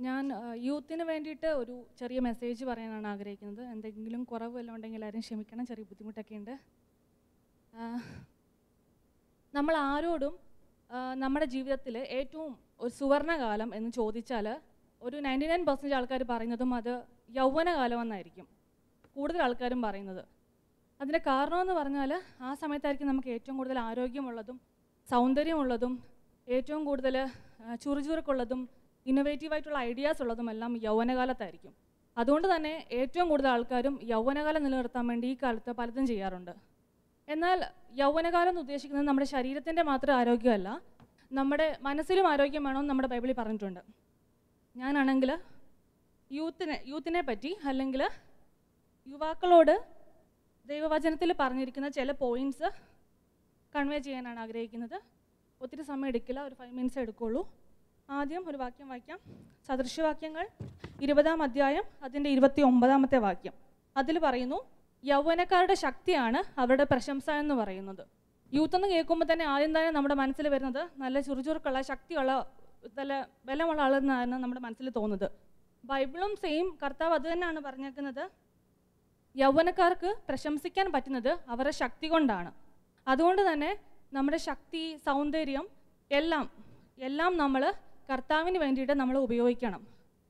ഞാൻ യൂത്തിന് വേണ്ടിയിട്ട് ഒരു ചെറിയ മെസ്സേജ് പറയാനാണ് ആഗ്രഹിക്കുന്നത് എന്തെങ്കിലും കുറവ് വല്ലതും ഉണ്ടെങ്കിൽ എല്ലാവരും ക്ഷമിക്കണം ചെറിയ ബുദ്ധിമുട്ടൊക്കെ ഉണ്ട് ആ, നമ്മൾ ആരോടും ആ, നമ്മുടെ ജീവിതത്തിൽ ഏറ്റവും ഒരു സുവർണകാലം എന്ന് ചോദിച്ചാൽ ഒരു നയൻറ്റി നയൻ പെർസെൻറ്റ് ആൾക്കാർ പറയുന്നതും അത് യൗവനകാലം എന്നായിരിക്കും കൂടുതൽ ആൾക്കാരും പറയുന്നത് അതിൻ്റെ കാരണമെന്ന് പറഞ്ഞാൽ ആ സമയത്തായിരിക്കും നമുക്ക് ഏറ്റവും കൂടുതൽ ആരോഗ്യമുള്ളതും സൗന്ദര്യമുള്ളതും ഏറ്റവും കൂടുതൽ ചുറുചുറുക്കുള്ളതും ഇന്നൊവേറ്റീവായിട്ടുള്ള ഐഡിയാസ് ഉള്ളതും എല്ലാം യൗവനകാലത്തായിരിക്കും അതുകൊണ്ട് തന്നെ ഏറ്റവും കൂടുതൽ ആൾക്കാരും യൗവനകാലം നിലനിർത്താൻ വേണ്ടി ഈ കാലത്ത് പലതും ചെയ്യാറുണ്ട് എന്നാൽ യൗവനകാലം എന്ന് ഉദ്ദേശിക്കുന്നത് നമ്മുടെ ശരീരത്തിൻ്റെ മാത്രം ആരോഗ്യമല്ല നമ്മുടെ മനസ്സിലും ആരോഗ്യം വേണമെന്ന് നമ്മുടെ ബൈബിളിൽ പറഞ്ഞിട്ടുണ്ട് ഞാനാണെങ്കിൽ യൂത്തിനെ യൂത്തിനെ പറ്റി അല്ലെങ്കിൽ യുവാക്കളോട് ദൈവവചനത്തിൽ പറഞ്ഞിരിക്കുന്ന ചില പോയിന്റ്സ് കൺവേ ചെയ്യാനാണ് ആഗ്രഹിക്കുന്നത് ഒത്തിരി സമയം എടുക്കില്ല ഒരു ഫൈവ് മിനിറ്റ്സ് എടുക്കുള്ളൂ ആദ്യം ഒരു വാക്യം വായിക്കാം സദൃശവാക്യങ്ങൾ ഇരുപതാം അധ്യായം അതിൻ്റെ ഇരുപത്തി ഒമ്പതാമത്തെ വാക്യം അതിൽ പറയുന്നു യൗവനക്കാരുടെ ശക്തിയാണ് അവരുടെ പ്രശംസ എന്ന് പറയുന്നത് യൂത്ത് എന്ന് കേൾക്കുമ്പോൾ തന്നെ ആദ്യം തന്നെ നമ്മുടെ മനസ്സിൽ വരുന്നത് നല്ല ചുറുചുറുക്കുള്ള ശക്തിയുള്ള നല്ല ബലമുള്ള ആളെന്നാണ് നമ്മുടെ മനസ്സിൽ തോന്നുന്നത് ബൈബിളും സെയിം കർത്താവ് അത് തന്നെയാണ് പറഞ്ഞേക്കുന്നത് യൗവനക്കാർക്ക് പ്രശംസിക്കാൻ പറ്റുന്നത് അവരുടെ ശക്തി കൊണ്ടാണ് അതുകൊണ്ട് തന്നെ നമ്മുടെ ശക്തി സൗന്ദര്യം എല്ലാം എല്ലാം നമ്മൾ കർത്താവിന് വേണ്ടിയിട്ട് നമ്മൾ ഉപയോഗിക്കണം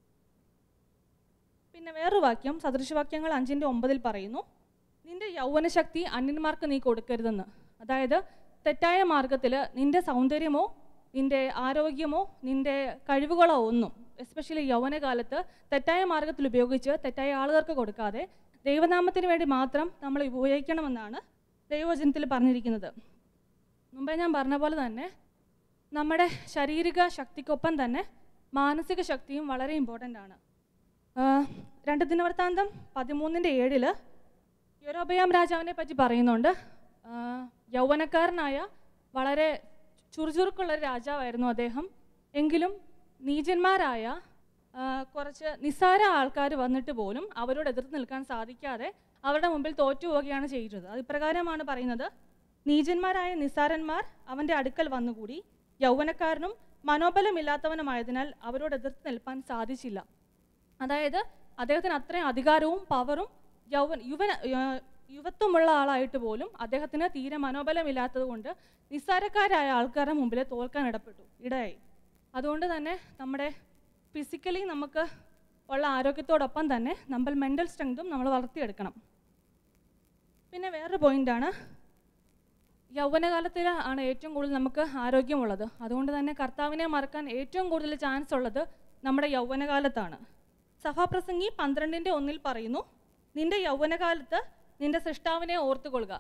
പിന്നെ വേറൊരു വാക്യം സദൃശവാക്യങ്ങൾ അഞ്ചിൻ്റെ ഒമ്പതിൽ പറയുന്നു നിന്റെ യൗവനശക്തി അന്യന്മാർക്ക് നീ കൊടുക്കരുതെന്ന് അതായത് തെറ്റായ മാർഗത്തിൽ നിന്റെ സൗന്ദര്യമോ നിന്റെ ആരോഗ്യമോ നിന്റെ കഴിവുകളോ ഒന്നും എസ്പെഷ്യലി യൗവനകാലത്ത് തെറ്റായ മാർഗത്തിൽ ഉപയോഗിച്ച് തെറ്റായ ആളുകൾക്ക് കൊടുക്കാതെ ദൈവനാമത്തിന് വേണ്ടി മാത്രം നമ്മൾ ഉപയോഗിക്കണമെന്നാണ് ദൈവവചനത്തിൽ പറഞ്ഞിരിക്കുന്നത് മുമ്പേ ഞാൻ പറഞ്ഞ പോലെ തന്നെ നമ്മുടെ ശാരീരിക ശക്തിക്കൊപ്പം തന്നെ മാനസിക ശക്തിയും വളരെ ഇമ്പോർട്ടൻ്റ് ആണ് ആ, രണ്ട് ദിനവൃത്താന്തം പതിമൂന്നിൻ്റെ ഏഴിൽ യൊരോബയാം രാജാവിനെ പറ്റി പറയുന്നുണ്ട് ആ, യൗവനക്കാരനായ വളരെ ചുറുചുറുക്കുള്ള ഒരു രാജാവായിരുന്നു അദ്ദേഹം എങ്കിലും നീചന്മാരായ ആ, കുറച്ച് നിസ്സാര ആൾക്കാർ വന്നിട്ട് പോലും അവരോട് എതിർത്ത് നിൽക്കാൻ സാധിക്കാതെ അവരുടെ മുമ്പിൽ തോറ്റു പോവുകയാണ് ചെയ്തത് അത് ഇപ്രകാരമാണ് പറയുന്നത് നീചന്മാരായ നിസ്സാരന്മാർ അവൻ്റെ അടുക്കൽ വന്നുകൂടി യൗവനക്കാരനും മനോബലമില്ലാത്തവനുമായതിനാൽ അവരോട് എതിർത്ത് നിൽപ്പാൻ സാധിച്ചില്ല അതായത് അദ്ദേഹത്തിന് അത്രയും അധികാരവും പവറും യൗവൻ യുവന യ- യുവത്വമുള്ള ആളായിട്ട് പോലും അദ്ദേഹത്തിന് തീരെ മനോബലമില്ലാത്തത് കൊണ്ട് നിസ്സാരക്കാരായ ആൾക്കാരുടെ മുമ്പിൽ തോൽക്കാൻ ഇടപെട്ടു ഇടയായി അതുകൊണ്ട് തന്നെ നമ്മുടെ ഫിസിക്കലി നമുക്ക് ഉള്ള ആരോഗ്യത്തോടൊപ്പം തന്നെ നമ്മൾ മെൻ്റൽ സ്ട്രെങ്തും നമ്മൾ വളർത്തിയെടുക്കണം പിന്നെ വേറൊരു പോയിൻ്റാണ് യൗവനകാലത്തിൽ ആണ് ഏറ്റവും കൂടുതൽ നമുക്ക് ആരോഗ്യമുള്ളത് അതുകൊണ്ട് തന്നെ കർത്താവിനെ മറക്കാൻ ഏറ്റവും കൂടുതൽ ചാൻസ് ഉള്ളത് നമ്മുടെ യൗവനകാലത്താണ് സഭാപ്രസംഗി പന്ത്രണ്ടിൻ്റെ ഒന്നിൽ പറയുന്നു നിന്റെ യൗവനകാലത്ത് നിന്റെ സൃഷ്ടാവിനെ ഓർത്തുകൊള്ളുക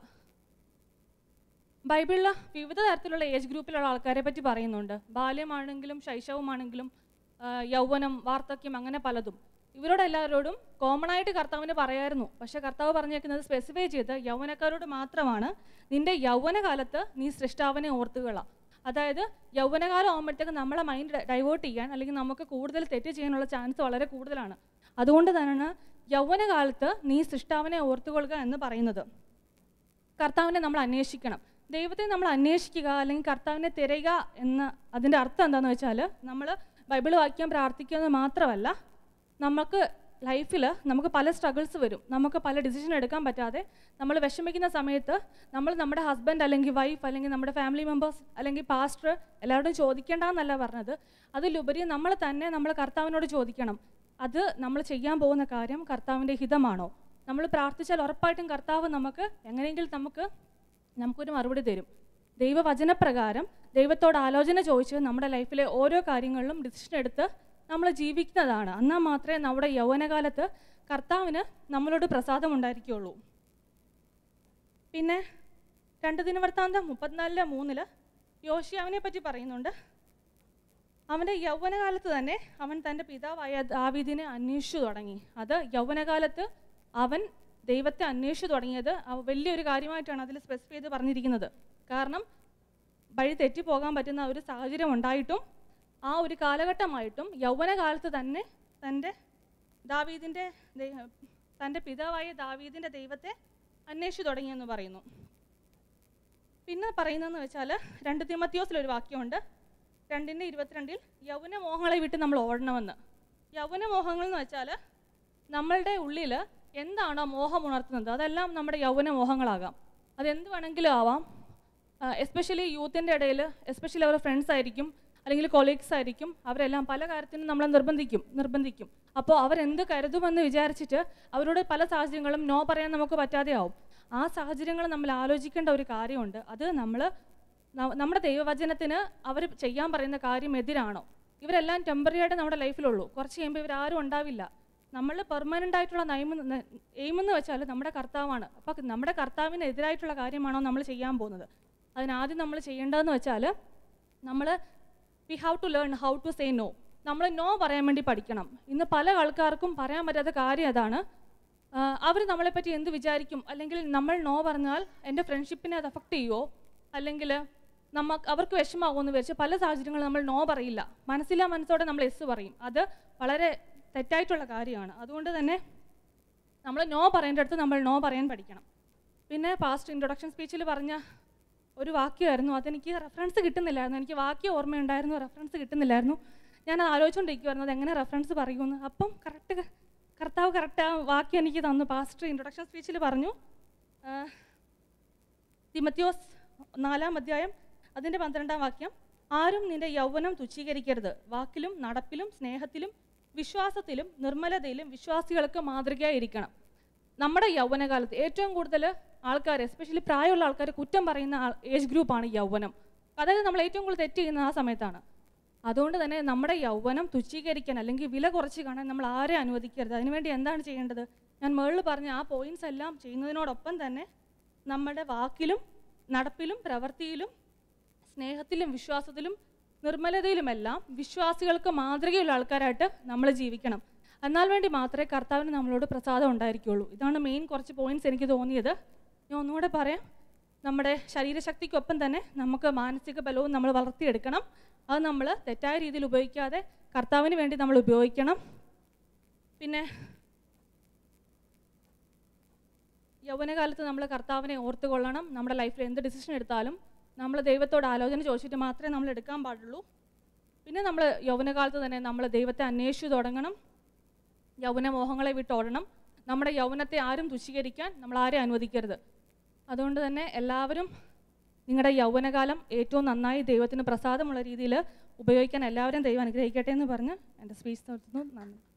ബൈബിളിൽ വിവിധ തരത്തിലുള്ള ഏജ് ഗ്രൂപ്പിലുള്ള ആൾക്കാരെ പറ്റി പറയുന്നുണ്ട് ബാല്യമാണെങ്കിലും ശൈശവമാണെങ്കിലും ആ, യൗവനം വാർദ്ധക്യം അങ്ങനെ പലതും ഇവരോട് എല്ലാവരോടും കോമൺ ആയിട്ട് കർത്താവിന് പറയായിരുന്നു പക്ഷെ കർത്താവ് പറഞ്ഞേക്കുന്നത് സ്പെസിഫൈ ചെയ്ത് യൗവനക്കാരോട് മാത്രമാണ് നിന്റെ യൗവനകാലത്ത് നീ സൃഷ്ടാവിനെ ഓർത്തുകൊള്ള അതായത് യൗവനകാലം ആകുമ്പോഴത്തേക്ക് നമ്മളെ മൈൻഡ് ഡൈവേർട്ട് ചെയ്യാൻ അല്ലെങ്കിൽ നമുക്ക് കൂടുതൽ തെറ്റ് ചെയ്യാനുള്ള ചാൻസ് വളരെ കൂടുതലാണ് അതുകൊണ്ട് തന്നെയാണ് യൗവനകാലത്ത് നീ സൃഷ്ടാവിനെ ഓർത്തുകൊള്ളുക എന്ന് പറയുന്നത് കർത്താവിനെ നമ്മൾ അന്വേഷിക്കണം ദൈവത്തെ നമ്മൾ അന്വേഷിക്കുക അല്ലെങ്കിൽ കർത്താവിനെ തിരയുക എന്ന അതിൻ്റെ അർത്ഥം എന്താണെന്ന് വെച്ചാൽ നമ്മൾ ബൈബിൾ വാക്യം പ്രാർത്ഥിക്കുന്നത് മാത്രമല്ല നമുക്ക് ലൈഫിൽ നമുക്ക് പല സ്ട്രഗിൾസ് വരും നമുക്ക് പല ഡിസിഷൻ എടുക്കാൻ പറ്റാതെ നമ്മൾ വിഷമിക്കുന്ന സമയത്ത് നമ്മൾ നമ്മുടെ ഹസ്ബൻഡ് അല്ലെങ്കിൽ വൈഫ് അല്ലെങ്കിൽ നമ്മുടെ ഫാമിലി മെമ്പേഴ്സ് അല്ലെങ്കിൽ പാസ്റ്റർ എല്ലാവരോടും ചോദിക്കേണ്ടെന്നല്ല പറഞ്ഞത് അതിലുപരി നമ്മൾ തന്നെ നമ്മൾ കർത്താവിനോട് ചോദിക്കണം അത് നമ്മൾ ചെയ്യാൻ പോകുന്ന കാര്യം കർത്താവിൻ്റെ ഹിതമാണോ നമ്മൾ പ്രാർത്ഥിച്ചാൽ ഉറപ്പായിട്ടും കർത്താവ് നമുക്ക് എങ്ങനെയെങ്കിലും നമുക്ക് നമുക്കൊരു മറുപടി തരും ദൈവവചനപ്രകാരം ദൈവത്തോട് ആലോചന ചോദിച്ച് നമ്മുടെ ലൈഫിലെ ഓരോ കാര്യങ്ങളിലും ഡിസിഷൻ എടുത്ത് നമ്മൾ ജീവിക്കുന്നതാണ് എന്നാൽ മാത്രമേ നമ്മുടെ യൗവനകാലത്ത് കർത്താവിന് നമ്മളോട് പ്രസാദം ഉണ്ടായിരിക്കുകയുള്ളൂ പിന്നെ രണ്ട് ദിനവൃത്താന്തം മുപ്പത്തിനാലിലെ മൂന്നില് യോഷിയാവിനെ പറ്റി പറയുന്നുണ്ട് അവൻ്റെ യൗവനകാലത്ത് തന്നെ അവൻ തൻ്റെ പിതാവായ ദാവീദിനെ അന്വേഷിച്ചു തുടങ്ങി അത് യൗവനകാലത്ത് അവൻ ദൈവത്തെ അന്വേഷിച്ചു തുടങ്ങിയത് അവ- വലിയൊരു കാര്യമായിട്ടാണ് അതിൽ സ്പെസിഫൈ ചെയ്ത് പറഞ്ഞിരിക്കുന്നത് കാരണം വഴി തെറ്റിപ്പോകാൻ പറ്റുന്ന ഒരു സാഹചര്യം ഉണ്ടായിട്ടും ആ ഒരു കാലഘട്ടമായിട്ടും യൗവനകാലത്ത് തന്നെ തൻ്റെ ദാവീദിൻ്റെ ദൈ- തൻ്റെ പിതാവായ ദാവീദിൻ്റെ ദൈവത്തെ അന്വേഷിച്ചു തുടങ്ങിയെന്ന് പറയുന്നു പിന്നെ പറയുന്നതെന്ന് വെച്ചാൽ രണ്ട് തിമത്യോസിലൊരു വാക്യമുണ്ട് രണ്ടിൻ്റെ ഇരുപത്തിരണ്ടിൽ യൗവന മോഹങ്ങളെ വിട്ട് നമ്മൾ ഓടണമെന്ന് യൗവന മോഹങ്ങൾ എന്ന് വെച്ചാൽ നമ്മളുടെ ഉള്ളിൽ എന്താണോ മോഹം ഉണർത്തുന്നത് അതെല്ലാം നമ്മുടെ യൗവന മോഹങ്ങളാകാം അതെന്ത് വേണമെങ്കിലും ആവാം എസ്പെഷ്യലി യൂത്തിൻ്റെ ഇടയിൽ എസ്പെഷ്യലി അവരുടെ ഫ്രണ്ട്സ് ആയിരിക്കും അല്ലെങ്കിൽ കൊളീഗ്സ് ആയിരിക്കും അവരെല്ലാം പല കാര്യത്തിനും നമ്മളെ നിർബന്ധിക്കും നിർബന്ധിക്കും അപ്പോൾ അവരെന്ത് കരുതുമെന്ന് വിചാരിച്ചിട്ട് അവരോട് പല സാഹചര്യങ്ങളും നോ പറയാൻ നമുക്ക് പറ്റാതെ ആവും ആ സാഹചര്യങ്ങൾ നമ്മൾ ആലോചിക്കേണ്ട ഒരു കാര്യമുണ്ട് അത് നമ്മൾ നമ്മുടെ ദൈവവചനത്തിന് അവർ ചെയ്യാൻ പറയുന്ന കാര്യം എതിരാണോ ഇവരെല്ലാം ടെമ്പററി ആയിട്ട് നമ്മുടെ ലൈഫിലുള്ളൂ കുറച്ച് കഴിയുമ്പോൾ ഇവരാരും ഉണ്ടാവില്ല നമ്മൾ പെർമനൻ്റ് ആയിട്ടുള്ള നയം എയിം എന്ന് വെച്ചാൽ നമ്മുടെ കർത്താവാണ് അപ്പോൾ നമ്മുടെ കർത്താവിന് എതിരായിട്ടുള്ള കാര്യമാണോ നമ്മൾ ചെയ്യാൻ പോകുന്നത് അതിനാദ്യം നമ്മൾ ചെയ്യേണ്ടതെന്ന് വെച്ചാൽ നമ്മൾ we have to learn how to say no നമ്മൾ നോ പറയാൻ വേണ്ടി പഠിക്കണം ഇന്ന് പല ആൾക്കാർക്കും പറയാൻ പറ്റാത്ത കാര്യം അതാണ് അവർ നമ്മളെപ്പറ്റി എന്ത് വിചാരിക്കും അല്ലെങ്കിൽ നമ്മൾ നോ പറഞ്ഞാൽ എൻ്റെ ഫ്രണ്ട്ഷിപ്പിനെ അത് അഫക്റ്റ് ചെയ്യുമോ അല്ലെങ്കിൽ നമുക്ക് അവർക്ക് വിഷമാകുമെന്ന് വിചാരിച്ച് പല സാഹചര്യങ്ങളും നമ്മൾ നോ പറയില്ല മനസ്സില്ലാ മനസ്സോടെ നമ്മൾ എസ് പറയും അത് വളരെ തെറ്റായിട്ടുള്ള കാര്യമാണ് അതുകൊണ്ട് തന്നെ നമ്മൾ നോ പറയേണ്ടടുത്ത് നമ്മൾ നോ പറയാൻ പഠിക്കണം പിന്നെ പാസ്റ്റ് ഇൻട്രൊഡക്ഷൻ സ്പീച്ചിൽ പറഞ്ഞ ഒരു വാക്യമായിരുന്നു അതെനിക്ക് റെഫറൻസ് കിട്ടുന്നില്ലായിരുന്നു എനിക്ക് വാക്യം ഓർമ്മയുണ്ടായിരുന്നു റെഫറൻസ് കിട്ടുന്നില്ലായിരുന്നു ഞാൻ അത് ആലോചിച്ചുകൊണ്ടിരിക്കുമായിരുന്നു അത് എങ്ങനെ റെഫറൻസ് പറയുമെന്ന് അപ്പം കറക്റ്റ് കർത്താവ് കറക്റ്റ് ആ വാക്യം എനിക്ക് തന്നു പാസ്റ്റർ ഇൻട്രൊഡക്ഷൻ സ്പീച്ചിൽ പറഞ്ഞു തിമത്യോസ് നാലാം അധ്യായം അതിൻ്റെ പന്ത്രണ്ടാം വാക്യം ആരും നിന്റെ യൗവനം തുച്ഛീകരിക്കരുത് വാക്കിലും നടപ്പിലും സ്നേഹത്തിലും വിശ്വാസത്തിലും നിർമ്മലതയിലും വിശ്വാസികൾക്ക് മാതൃകയായിരിക്കണം നമ്മുടെ യൗവനകാലത്ത് ഏറ്റവും കൂടുതൽ ആൾക്കാർ എസ്പെഷ്യലി പ്രായമുള്ള ആൾക്കാർ കുറ്റം പറയുന്ന ഏജ് ഗ്രൂപ്പാണ് യൗവനം അതായത് നമ്മൾ ഏറ്റവും കൂടുതൽ തെറ്റ് ചെയ്യുന്ന ആ സമയത്താണ് അതുകൊണ്ട് തന്നെ നമ്മുടെ യൗവനം തുച്ഛീകരിക്കാൻ അല്ലെങ്കിൽ വില കുറച്ച് കാണാൻ നമ്മൾ ആരെ അനുവദിക്കരുത് അതിനുവേണ്ടി എന്താണ് ചെയ്യേണ്ടത് ഞാൻ മുകളിൽ പറഞ്ഞ ആ പോയിന്റ്സ് എല്ലാം ചെയ്യുന്നതിനോടൊപ്പം തന്നെ നമ്മുടെ വാക്കിലും നടപ്പിലും പ്രവൃത്തിയിലും സ്നേഹത്തിലും വിശ്വാസത്തിലും നിർമ്മലതയിലുമെല്ലാം വിശ്വാസികൾക്ക് മാതൃകയുള്ള ആൾക്കാരായിട്ട് നമ്മൾ ജീവിക്കണം എന്നാൽ വേണ്ടി മാത്രമേ കർത്താവിന് നമ്മളോട് പ്രസാദം ഉണ്ടായിരിക്കുള്ളൂ ഇതാണ് മെയിൻ കുറച്ച് പോയിന്റ്സ് എനിക്ക് തോന്നിയത് ഞാൻ ഒന്നുകൂടെ പറയാം നമ്മുടെ ശരീരശക്തിക്കൊപ്പം തന്നെ നമുക്ക് മാനസിക ബലവും നമ്മൾ വളർത്തിയെടുക്കണം അത് നമ്മൾ തെറ്റായ രീതിയിൽ ഉപയോഗിക്കാതെ കർത്താവിന് വേണ്ടി നമ്മൾ ഉപയോഗിക്കണം പിന്നെ യൗവനകാലത്ത് നമ്മൾ കർത്താവിനെ ഓർത്ത് കൊള്ളണം നമ്മുടെ ലൈഫിൽ എന്ത് ഡിസിഷൻ എടുത്താലും നമ്മൾ ദൈവത്തോട് ആലോചന ചോദിച്ചിട്ട് മാത്രമേ നമ്മൾ എടുക്കാൻ പാടുള്ളൂ പിന്നെ നമ്മൾ യൗവനകാലത്ത് തന്നെ നമ്മൾ ദൈവത്തെ അന്വേഷിച്ചു തുടങ്ങണം യൗവന മോഹങ്ങളെ വിട്ടോടണം നമ്മുടെ യൗവനത്തെ ആരും തുച്ഛീകരിക്കാൻ നമ്മൾ ആരെയും അനുവദിക്കരുത് അതുകൊണ്ട് തന്നെ എല്ലാവരും നിങ്ങളുടെ യൗവനകാലം ഏറ്റവും നന്നായി ദൈവത്തിന് പ്രസാദമുള്ള രീതിയിൽ ഉപയോഗിക്കാൻ എല്ലാവരും ദൈവം അനുഗ്രഹിക്കട്ടെ എന്ന് പറഞ്ഞ് എൻ്റെ സ്പീച്ച് നിർത്തുന്നു നന്ദി